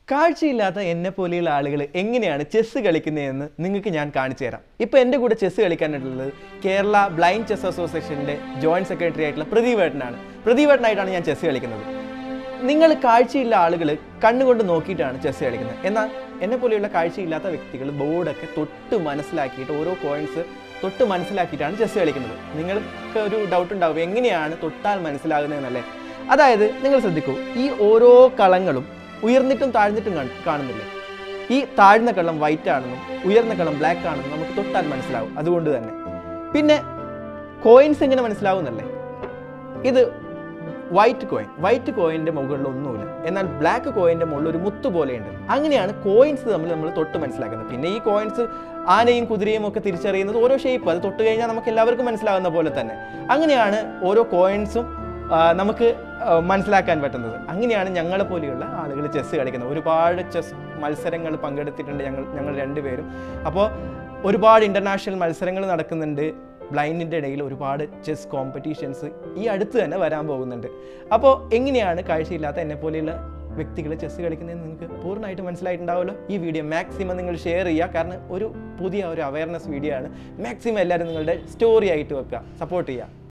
കാഴ്ചയില്ലാത്ത എന്നെ പോലെയുള്ള ആളുകൾ എങ്ങനെയാണ് ചെസ്സ് കളിക്കുന്നതെന്ന് നിങ്ങൾക്ക് ഞാൻ കാണിച്ചു തരാം ഇപ്പോൾ എൻ്റെ കൂടെ ചെസ്സ് കളിക്കാനായിട്ടുള്ളത് കേരള ബ്ലൈൻഡ് ചെസ് അസോസിയേഷൻ്റെ ജോയിൻറ്റ് സെക്രട്ടറി ആയിട്ടുള്ള പ്രദീപേട്ടനാണ് പ്രദീപേട്ടനായിട്ടാണ് ഞാൻ ചെസ്സ് കളിക്കുന്നത് നിങ്ങൾ കാഴ്ചയില്ല ആളുകൾ കണ്ണുകൊണ്ട് നോക്കിയിട്ടാണ് ചെസ്സ് കളിക്കുന്നത് എന്നാൽ എന്നെ പോലെയുള്ള കാഴ്ചയില്ലാത്ത വ്യക്തികൾ ബോർഡൊക്കെ തൊട്ട് മനസ്സിലാക്കിയിട്ട് ഓരോ കോയിൻസ് തൊട്ട് മനസ്സിലാക്കിയിട്ടാണ് ചെസ്സ് കളിക്കുന്നത് നിങ്ങൾക്ക് ഒരു ഡൗട്ട് ഉണ്ടാവും എങ്ങനെയാണ് തൊട്ടാൽ മനസ്സിലാകുന്നതെന്നല്ലേ അതായത് നിങ്ങൾ ശ്രദ്ധിക്കൂ ഈ ഓരോ കളങ്ങളും ഉയർന്നിട്ടും താഴ്ന്നിട്ടും കാണ- കാണുന്നില്ലേ ഈ താഴ്ന്ന കള്ളം വൈറ്റ് ആണെന്നും ഉയർന്ന കള്ളം ബ്ലാക്ക് ആണെന്നും നമുക്ക് തൊട്ടാൽ മനസ്സിലാവും അതുകൊണ്ട് തന്നെ പിന്നെ കോയിൻസ് എങ്ങനെ മനസ്സിലാവുന്നല്ലേ ഇത് വൈറ്റ് കോയിൻ വൈറ്റ് കോയിൻ്റെ മുകളിൽ ഒന്നുമില്ല എന്നാൽ ബ്ലാക്ക് കോയിൻ്റെ മുകളിൽ ഒരു മുത്ത് പോലെയുണ്ട് അങ്ങനെയാണ് കോയിൻസ് തമ്മിൽ നമ്മൾ തൊട്ട് മനസ്സിലാക്കുന്നത് പിന്നെ ഈ കോയിൻസ് ആനയും കുതിരയും ഒക്കെ തിരിച്ചറിയുന്നത് ഓരോ ഷേപ്പ് അത് തൊട്ട് കഴിഞ്ഞാൽ നമുക്ക് എല്ലാവർക്കും മനസ്സിലാകുന്ന പോലെ തന്നെ അങ്ങനെയാണ് ഓരോ കോയിൻസും നമുക്ക് ആ, മനസ്സിലാക്കാൻ പറ്റുന്നത് അങ്ങനെയാണ് ഞങ്ങളെ പോലെയുള്ള ആളുകൾ ചെസ്സ് കളിക്കുന്നത് ഒരുപാട് ചെസ് മത്സരങ്ങൾ പങ്കെടുത്തിട്ടുണ്ട് ഞങ്ങൾ ഞങ്ങൾ രണ്ടുപേരും അപ്പോൾ ഒരുപാട് ഇൻ്റർനാഷണൽ മത്സരങ്ങൾ നടക്കുന്നുണ്ട് ബ്ലൈൻഡിൻ്റെ ഇടയിൽ ഒരുപാട് ചെസ് കോമ്പറ്റീഷൻസ് ഈ അടുത്ത് തന്നെ വരാൻ പോകുന്നുണ്ട് അപ്പോൾ എങ്ങനെയാണ് കാഴ്ചയില്ലാത്ത എന്നെ പോലെയുള്ള വ്യക്തികൾ ചെസ് കളിക്കുന്നതെന്ന് നിങ്ങൾക്ക് പൂർണ്ണമായിട്ട് മനസ്സിലായിട്ടുണ്ടാവുമല്ലോ ഈ വീഡിയോ മാക്സിമം നിങ്ങൾ ഷെയർ ചെയ്യുക കാരണം ഒരു പുതിയ ഒരു അവയർനെസ് വീഡിയോ ആണ് മാക്സിമം എല്ലാവരും നിങ്ങളുടെ സ്റ്റോറി ആയിട്ട് വെക്കുക സപ്പോർട്ട് ചെയ്യുക